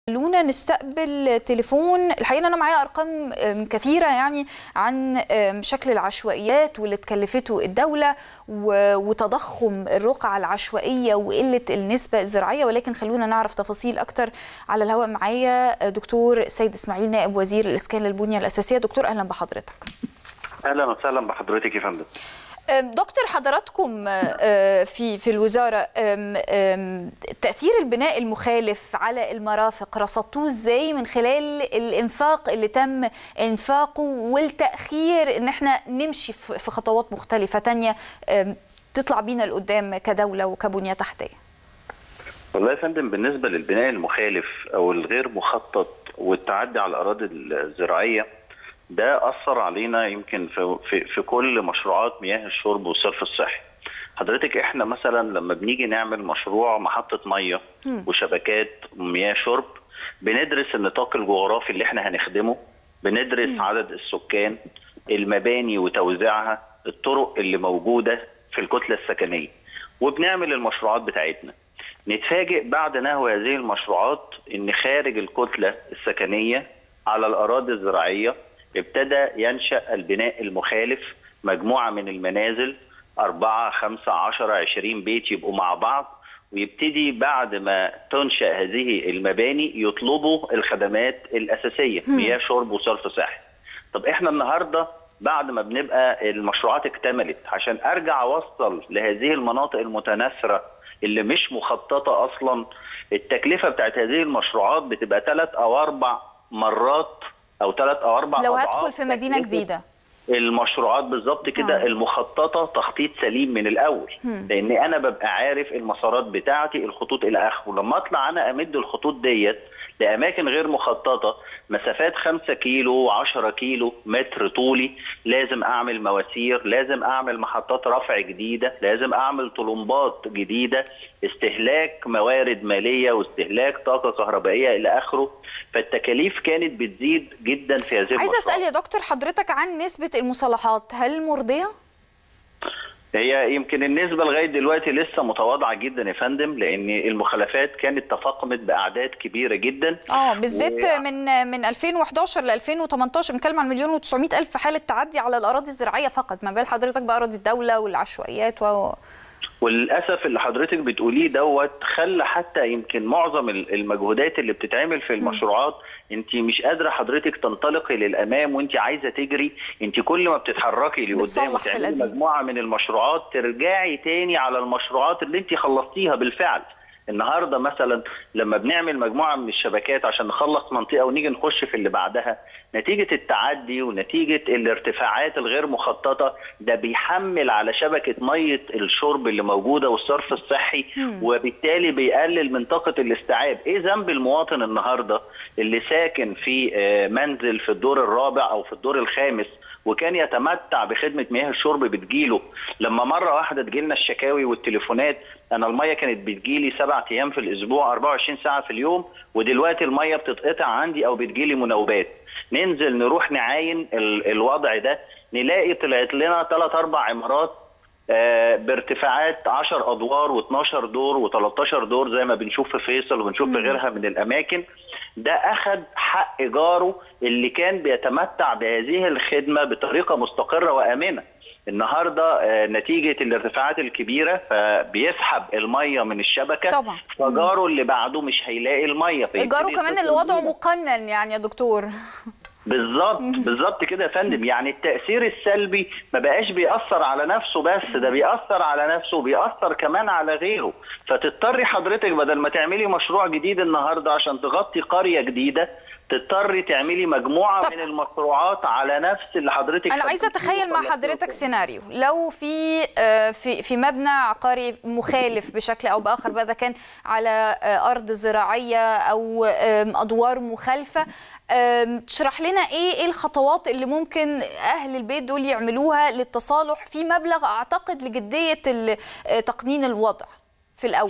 خلونا نستقبل تليفون الحقيقه انا معايا ارقام أم، كثيره يعني عن أم، شكل العشوائيات واللي تكلفته الدوله و- وتضخم الرقعه العشوائيه وقله النسبه الزراعيه ولكن خلونا نعرف تفاصيل اكتر على الهواء معايا دكتور سيد اسماعيل نائب وزير الاسكان للبنيه الاساسيه دكتور اهلا بحضرتك اهلا وسهلا بحضرتك يا فندم أم، دكتور حضراتكم آه، في في الوزاره أم، أم، تاثير البناء المخالف على المرافق رصدتوه ازاي من خلال الانفاق اللي تم انفاقه والتاخير ان احنا نمشي في في خطوات مختلفه تانية أم، تطلع بينا لقدام كدوله وكبنيه تحتيه والله يا فندم بالنسبه للبناء المخالف او الغير مخطط والتعدي على الاراضي الزراعيه ده اثر علينا يمكن في في, في كل مشروعات مياه الشرب والصرف الصحي حضرتك احنا مثلا لما بنيجي نعمل مشروع محطه ميه وشبكات مياه شرب بندرس النطاق الجغرافي اللي احنا هنخدمه بندرس عدد السكان المباني وتوزيعها الطرق اللي موجوده في الكتله السكنيه وبنعمل المشروعات بتاعتنا نتفاجئ بعد نهو هذه المشروعات ان خارج الكتله السكنيه على الاراضي الزراعيه ابتدى ينشا البناء المخالف مجموعه من المنازل أربعة خمسة عشرة عشرين بيت يبقوا مع بعض ويبتدي بعد ما تنشأ هذه المباني يطلبوا الخدمات الأساسية مياه شرب وصرف صحي طب احنا النهارده بعد ما بنبقى المشروعات اكتملت عشان ارجع اوصل لهذه المناطق المتناثره اللي مش مخططه اصلا التكلفه بتاعت هذه المشروعات بتبقى ثلاث او اربع مرات او ثلاث او اربع لو أضعاف هدخل في مدينه تكلفة جديده المشروعات بالظبط كده آه. المخططه تخطيط سليم من الاول لان انا ببقى عارف المسارات بتاعتي الخطوط الى اخره لما اطلع انا امد الخطوط ديت لاماكن غير مخططه مسافات 5 كيلو 10 كيلو متر طولي لازم اعمل مواسير لازم اعمل محطات رفع جديده لازم اعمل طلمبات جديده استهلاك موارد ماليه واستهلاك طاقه كهربائيه الى اخره فالتكاليف كانت بتزيد جدا في هذه عايزه المشروعات. اسال يا دكتور حضرتك عن نسبه المصالحات هل مرضيه هي يمكن النسبة لغاية دلوقتي لسه متواضعة جدا يا فندم لأن المخالفات كانت تفاقمت بأعداد كبيرة جدا اه بالذات و- من من 2011 ل 2018 بنتكلم عن مليون و900 الف حاله تعدي على الاراضي الزراعيه فقط ما بال حضرتك باراضي الدوله والعشوائيات و... وللأسف اللي حضرتك بتقوليه دوت خلى حتى يمكن معظم ال- المجهودات اللي بتتعمل في المشروعات انت مش قادرة حضرتك تنطلقي للأمام وانت عايزة تجري انت كل ما بتتحركي لقدام بتصلح في وتعملي القديم. مجموعة من المشروعات ترجعي تاني على المشروعات اللي انت خلصتيها بالفعل النهارده مثلا لما بنعمل مجموعه من الشبكات عشان نخلص منطقه ونيجي نخش في اللي بعدها نتيجه التعدي ونتيجه الارتفاعات الغير مخططه ده بيحمل على شبكه ميه الشرب اللي موجوده والصرف الصحي وبالتالي بيقلل من طاقه الاستيعاب ايه ذنب المواطن النهارده اللي ساكن في آه، منزل في الدور الرابع او في الدور الخامس وكان يتمتع بخدمه مياه الشرب بتجيله لما مره واحده تجيلنا الشكاوي والتليفونات انا الميه كانت بتجيلي سبع ايام في الاسبوع 24 ساعه في اليوم ودلوقتي الميه بتتقطع عندي او بتجيلي مناوبات ننزل نروح نعاين ال- الوضع ده نلاقي طلعت لنا ثلاث اربع عمارات آه، بارتفاعات 10 ادوار و12 دور و13 دور زي ما بنشوف في فيصل وبنشوف في غيرها من الاماكن ده اخذ حق جاره اللي كان بيتمتع بهذه الخدمه بطريقه مستقره وامنه النهارده آه، نتيجه الارتفاعات الكبيره فبيسحب الميه من الشبكه طبعا. فجاره اللي بعده مش هيلاقي الميه فيبتدي جاره كمان اللي يتصل وضعه بينا. مقنن يعني يا دكتور بالظبط بالظبط كده يا فندم يعني التأثير السلبي ما بقاش بيأثر على نفسه بس ده بيأثر على نفسه وبيأثر كمان على غيره فتضطري حضرتك بدل ما تعملي مشروع جديد النهارده عشان تغطي قرية جديدة تضطري تعملي مجموعة طب. من المشروعات على نفس اللي حضرتك انا عايزه خدتيه اتخيل مع وخلصتيه حضرتك وكده. سيناريو لو في آه، في في مبنى عقاري مخالف بشكل او باخر بقى ده كان على آه، ارض زراعيه او آم، ادوار مخالفه آم، تشرح لنا ايه ايه الخطوات اللي ممكن اهل البيت دول يعملوها للتصالح في مبلغ اعتقد لجديه ال- آه، تقنين الوضع في الاول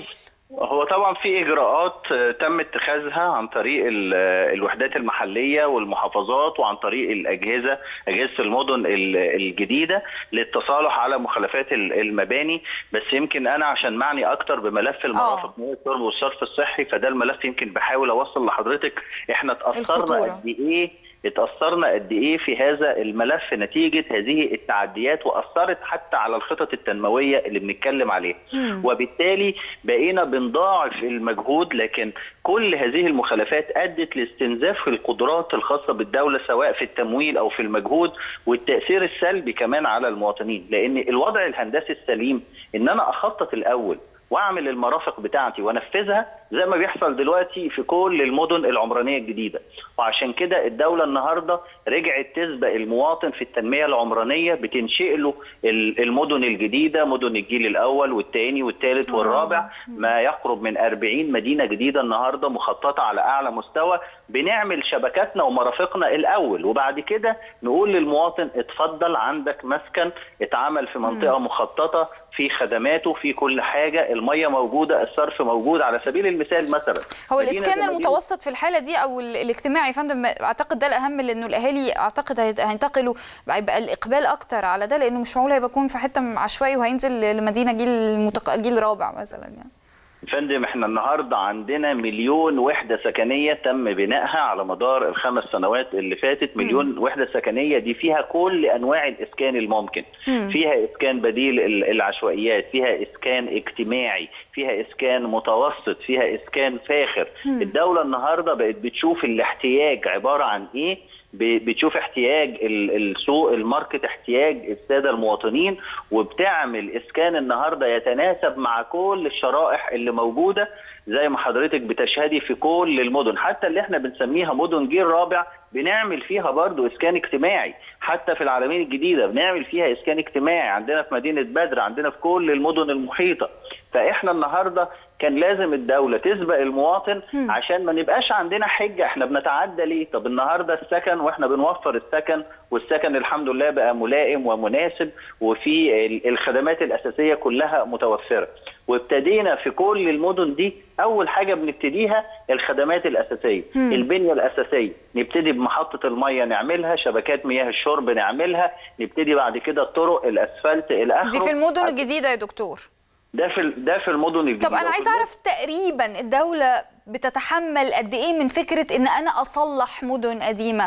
هو طبعا في اجراءات تم اتخاذها عن طريق الوحدات المحليه والمحافظات وعن طريق الاجهزه اجهزه المدن الجديده للتصالح على مخالفات المباني بس يمكن انا عشان معني اكتر بملف المرافق مياه الشرب والصرف الصحي فده الملف يمكن بحاول اوصل لحضرتك احنا اتاثرنا قد ايه اتأثرنا قد إيه في هذا الملف نتيجة هذه التعديات وأثرت حتى على الخطط التنموية اللي بنتكلم عليها مم. وبالتالي بقينا بنضاعف المجهود لكن كل هذه المخالفات أدت لاستنزاف القدرات الخاصة بالدولة سواء في التمويل أو في المجهود والتأثير السلبي كمان على المواطنين لأن الوضع الهندسي السليم إن أنا أخطط الأول واعمل المرافق بتاعتي وانفذها زي ما بيحصل دلوقتي في كل المدن العمرانيه الجديده وعشان كده الدوله النهارده رجعت تسبق المواطن في التنميه العمرانيه بتنشئ له المدن الجديده مدن الجيل الاول والثاني والثالث والرابع ما يقرب من 40 مدينه جديده النهارده مخططه على اعلى مستوى بنعمل شبكاتنا ومرافقنا الاول وبعد كده نقول للمواطن اتفضل عندك مسكن اتعمل في منطقه مخططه في خدماته في كل حاجه الميه موجوده الصرف موجود على سبيل المثال مثلا هو الاسكان المتوسط في الحاله دي او الاجتماعي يا فندم اعتقد ده الاهم لانه الاهالي اعتقد هينتقلوا هيبقى الاقبال اكتر على ده لانه مش معقول هيبقى يكون في حته عشوائي وهينزل لمدينه جيل متق... جيل رابع مثلا يعني فندم احنا النهارده عندنا مليون وحده سكنيه تم بنائها على مدار الخمس سنوات اللي فاتت مليون م. وحده سكنيه دي فيها كل انواع الاسكان الممكن م. فيها اسكان بديل العشوائيات فيها اسكان اجتماعي فيها اسكان متوسط فيها اسكان فاخر م. الدوله النهارده بقت بتشوف الاحتياج عباره عن ايه بتشوف احتياج السوق الماركت احتياج الساده المواطنين وبتعمل اسكان النهارده يتناسب مع كل الشرائح اللي موجوده زي ما حضرتك بتشهدي في كل المدن حتى اللي احنا بنسميها مدن جيل رابع بنعمل فيها برضو اسكان اجتماعي حتى في العالمين الجديده بنعمل فيها اسكان اجتماعي عندنا في مدينه بدر عندنا في كل المدن المحيطه فاحنا النهارده كان لازم الدوله تسبق المواطن م. عشان ما نبقاش عندنا حجه احنا بنتعدى ليه طب النهارده السكن واحنا بنوفر السكن والسكن الحمد لله بقى ملائم ومناسب وفي الخدمات الاساسيه كلها متوفره وابتدينا في كل المدن دي اول حاجه بنبتديها الخدمات الاساسيه م. البنيه الاساسيه نبتدي بمحطه الميه نعملها شبكات مياه الشرب نعملها نبتدي بعد كده الطرق الاسفلت الى دي في المدن الجديده يا دكتور ده في ده في المدن الجديده طب انا عايز اعرف تقريبا الدوله بتتحمل قد ايه من فكره ان انا اصلح مدن قديمه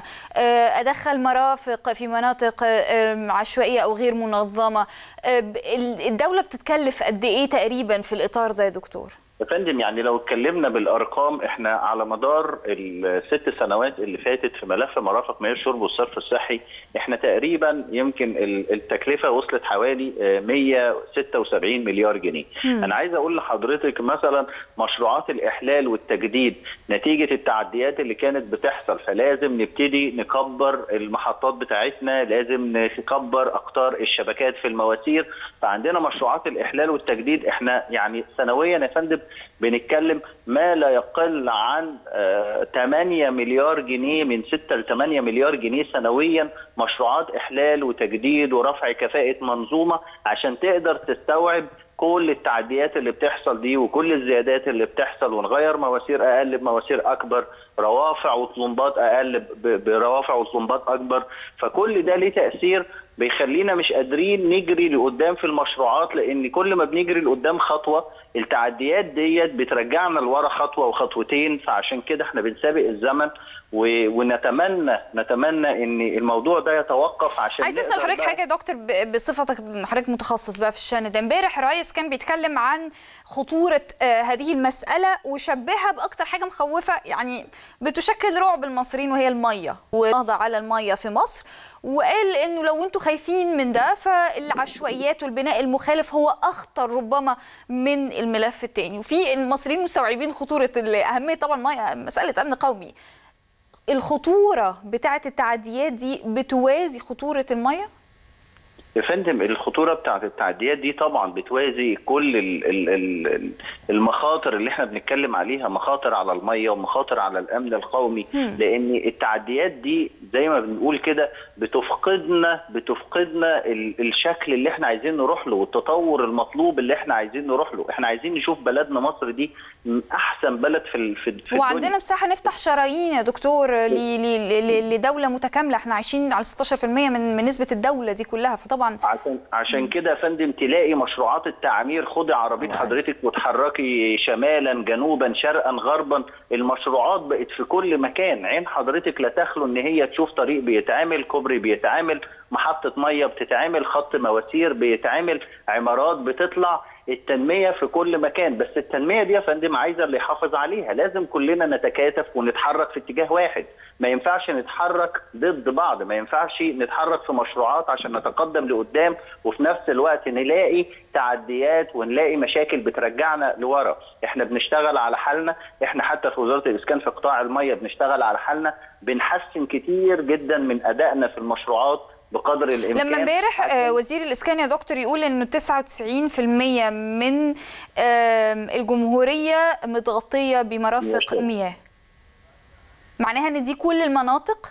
ادخل مرافق في مناطق عشوائيه او غير منظمه الدوله بتتكلف قد ايه تقريبا في الاطار ده يا دكتور يا فندم يعني لو اتكلمنا بالارقام احنا على مدار الست سنوات اللي فاتت في ملف مرافق مياه الشرب والصرف الصحي احنا تقريبا يمكن التكلفه وصلت حوالي 176 مليار جنيه. م. انا عايز اقول لحضرتك مثلا مشروعات الاحلال والتجديد نتيجه التعديات اللي كانت بتحصل فلازم نبتدي نكبر المحطات بتاعتنا، لازم نكبر اقطار الشبكات في المواسير، فعندنا مشروعات الاحلال والتجديد احنا يعني سنويا يا فندم بنتكلم ما لا يقل عن 8 مليار جنيه من 6 ل 8 مليار جنيه سنويا مشروعات احلال وتجديد ورفع كفاءه منظومه عشان تقدر تستوعب كل التعديات اللي بتحصل دي وكل الزيادات اللي بتحصل ونغير مواسير اقل بمواسير اكبر روافع وطلمبات اقل بروافع وطلمبات اكبر فكل ده ليه تاثير بيخلينا مش قادرين نجري لقدام في المشروعات لان كل ما بنجري لقدام خطوه التعديات ديت بترجعنا لورا خطوه وخطوتين فعشان كده احنا بنسابق الزمن ونتمنى نتمنى ان الموضوع ده يتوقف عشان عايز اسال حضرتك حاجه يا دكتور بصفتك حضرتك متخصص بقى في الشان ده امبارح الرئيس كان بيتكلم عن خطوره هذه المساله وشبهها باكتر حاجه مخوفه يعني بتشكل رعب المصريين وهي الميه والنهضه على الميه في مصر وقال انه لو انتم خايفين من ده فالعشوائيات والبناء المخالف هو اخطر ربما من الملف الثاني وفي المصريين مستوعبين خطوره اهميه طبعا مساله امن قومي الخطوره بتاعه التعديات دي بتوازي خطوره الميه يا فندم الخطوره بتاعت التعديات دي طبعا بتوازي كل ال ال ال المخاطر اللي احنا بنتكلم عليها مخاطر على الميه ومخاطر على الامن القومي مم. لان التعديات دي زي ما بنقول كده بتفقدنا بتفقدنا ال الشكل اللي احنا عايزين نروح له والتطور المطلوب اللي احنا عايزين نروح له احنا عايزين نشوف بلدنا مصر دي احسن بلد في ال- في, في وعندنا الدنيا. مساحه نفتح شرايين يا دكتور ل- ل- ل- لدوله متكامله احنا عايشين على 16% من من نسبه الدوله دي كلها فطبعا عشان عشان كده يا فندم تلاقي مشروعات التعمير خدي عربيه حضرتك وتحركي شمالا جنوبا شرقا غربا المشروعات بقت في كل مكان عين حضرتك لا تخلو ان هي تشوف طريق بيتعمل كوبري بيتعمل محطه ميه بتتعمل خط مواسير بيتعمل عمارات بتطلع التنميه في كل مكان بس التنميه دي يا فندم عايزه اللي يحافظ عليها لازم كلنا نتكاتف ونتحرك في اتجاه واحد ما ينفعش نتحرك ضد بعض ما ينفعش نتحرك في مشروعات عشان نتقدم لقدام وفي نفس الوقت نلاقي تعديات ونلاقي مشاكل بترجعنا لورا احنا بنشتغل على حالنا احنا حتى في وزاره الاسكان في قطاع الميه بنشتغل على حالنا بنحسن كتير جدا من ادائنا في المشروعات بقدر الامكان لما امبارح آه، وزير الاسكان يا دكتور يقول انه 99% من آم، الجمهوريه متغطيه بمرافق ماشي. مياه معناها ان دي كل المناطق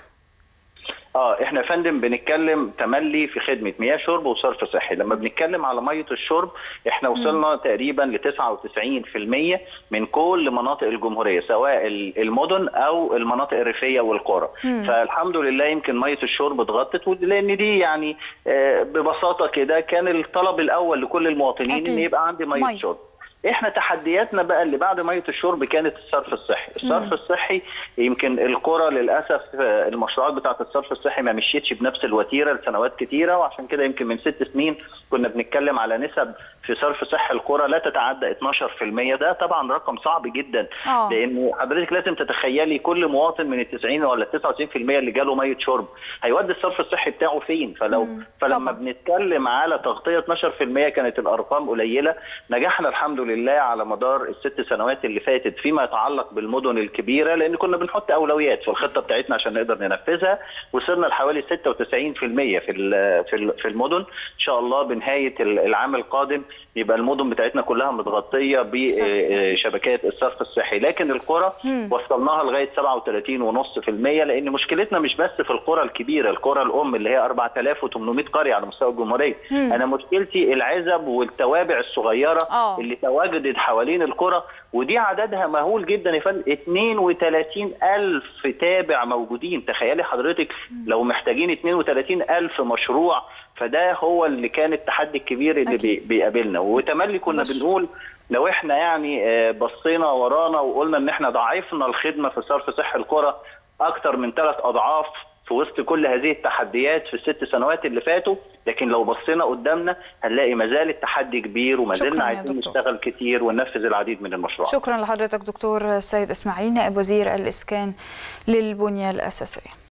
اه احنا يا فندم بنتكلم تملي في خدمه مياه شرب وصرف صحي لما بنتكلم على ميه الشرب احنا وصلنا تقريبا ل 99% من كل مناطق الجمهوريه سواء ال- المدن او المناطق الريفيه والقرى مم. فالحمد لله يمكن ميه الشرب اتغطت ود- لان دي يعني آه، ببساطه كده كان الطلب الاول لكل المواطنين أكيد. ان يبقى عندي ميه, مية. شرب احنا تحدياتنا بقى اللي بعد ميه الشرب كانت الصرف الصحي الصرف الصحي يمكن القرى للاسف آه، المشروعات بتاعه الصرف الصحي ما مشيتش بنفس الوتيره لسنوات كتيره وعشان كده يمكن من ست سنين كنا بنتكلم على نسب في صرف صحي القرى لا تتعدى 12% ده طبعا رقم صعب جدا اه لان حضرتك لازم تتخيلي كل مواطن من ال 90 ولا 99% اللي جاله ميه شرب هيودي الصرف الصحي بتاعه فين فلو مم. فلما طبعا. بنتكلم على تغطيه 12% كانت الارقام قليله نجحنا الحمد لله على مدار الست سنوات اللي فاتت فيما يتعلق بالمدن الكبيره لان كنا بنحط اولويات في الخطه بتاعتنا عشان نقدر ننفذها وصلنا لحوالي 96% في ال- في ال- في المدن ان شاء الله بنهايه ال- العام القادم يبقى المدن بتاعتنا كلها متغطيه صح، صح. بشبكات الصرف الصحي لكن القرى مم. وصلناها لغايه 37.5% لان مشكلتنا مش بس في القرى الكبيره القرى الام اللي هي 4800 قريه على مستوى الجمهوريه مم. انا مشكلتي العزب والتوابع الصغيره آه. اللي تواجدت حوالين القرى ودي عددها مهول جدا يا فندم 32 ألف تابع موجودين تخيلي حضرتك لو محتاجين 32 ألف مشروع فده هو اللي كان التحدي الكبير اللي أكيد. بي بيقابلنا وتملي كنا بس- بنقول لو احنا يعني آه، بصينا ورانا وقلنا ان احنا ضاعفنا الخدمه في صرف صحي القرى اكتر من ثلاث اضعاف في وسط كل هذه التحديات في الست سنوات اللي فاتوا لكن لو بصينا قدامنا هنلاقي ما زال التحدي كبير وما شكراً زلنا يا عايزين دكتور. نشتغل كتير وننفذ العديد من المشروعات شكرا لحضرتك دكتور سيد اسماعيل نائب وزير الاسكان للبنيه الاساسيه